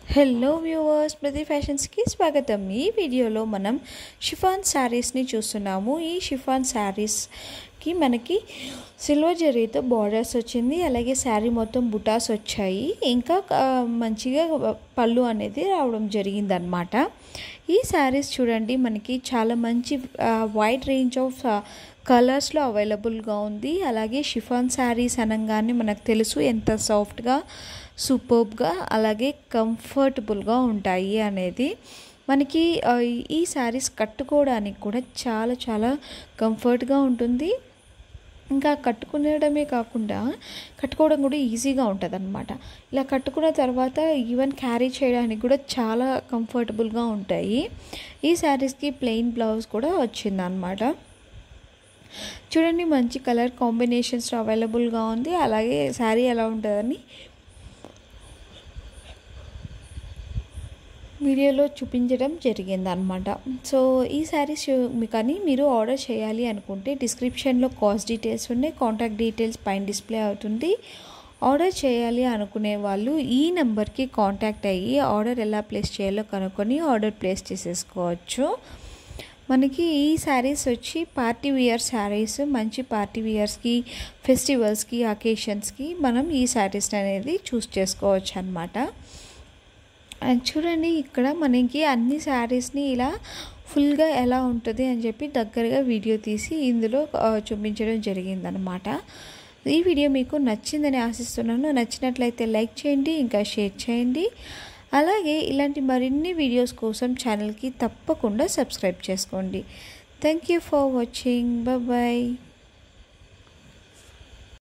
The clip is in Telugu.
హలో వ్యూవర్స్ ప్రతి ఫ్యాషన్స్కి స్వాగతం ఈ వీడియోలో మనం షిఫాన్ శారీస్ని చూస్తున్నాము ఈ షిఫాన్ శారీస్కి మనకి సిల్వర్ జరీతో బార్డర్స్ వచ్చింది అలాగే శారీ మొత్తం బుటాస్ వచ్చాయి ఇంకా ఆ, మంచిగా పళ్ళు అనేది రావడం జరిగిందనమాట ఈ శారీస్ చూడండి మనకి చాలా మంచి వైడ్ రేంజ్ ఆఫ్ కలర్స్లో అవైలబుల్గా ఉంది అలాగే షిఫాన్ శారీస్ అనగానే మనకు తెలుసు ఎంత సాఫ్ట్గా సూపర్బ్గా అలాగే కంఫర్టబుల్గా ఉంటాయి అనేది మనకి ఆ, ఈ శారీస్ కట్టుకోవడానికి కూడా చాలా చాలా కంఫర్ట్గా ఉంటుంది ఇంకా కట్టుకునేయడమే కాకుండా కట్టుకోవడం కూడా ఈజీగా ఉంటుంది అనమాట ఇలా కట్టుకున్న తర్వాత ఈవెన్ క్యారీ చేయడానికి కూడా చాలా కంఫర్టబుల్గా ఉంటాయి ఈ శారీస్కి ప్లెయిన్ బ్లౌజ్ కూడా వచ్చిందనమాట చూడండి మంచి కలర్ కాంబినేషన్స్ అవైలబుల్గా ఉంది అలాగే శారీ ఎలా ఉంటుందని వీడియోలో చూపించడం జరిగింది అనమాట సో ఈ శారీస్ కానీ మీరు ఆర్డర్ చేయాలి అనుకుంటే డిస్క్రిప్షన్లో కాస్ట్ డీటెయిల్స్ ఉన్నాయి కాంటాక్ట్ డీటెయిల్స్ పైన డిస్ప్లే అవుతుంది ఆర్డర్ చేయాలి అనుకునే వాళ్ళు ఈ నెంబర్కి కాంటాక్ట్ అయ్యి ఆర్డర్ ఎలా ప్లేస్ చేయాలో కనుక్కొని ఆర్డర్ ప్లేస్ చేసేసుకోవచ్చు మనకి ఈ శారీస్ వచ్చి పార్టీ వియర్ శారీస్ మంచి పార్టీ వియర్స్కి ఫెస్టివల్స్కి అకేషన్స్కి మనం ఈ శారీస్ అనేది చూస్ చేసుకోవచ్చు అనమాట అండ్ చూడండి ఇక్కడ మనకి అన్ని శారీస్ని ఇలా ఫుల్గా ఎలా ఉంటుంది అని చెప్పి దగ్గరగా వీడియో తీసి ఇందులో ఆ, చూపించడం జరిగిందనమాట ఈ వీడియో మీకు నచ్చిందని ఆశిస్తున్నాను నచ్చినట్లయితే లైక్ చేయండి ఇంకా షేర్ చేయండి అలాగే ఇలాంటి మరిన్ని వీడియోస్ కోసం ఛానల్కి తప్పకుండా సబ్స్క్రైబ్ చేసుకోండి thank you for watching bye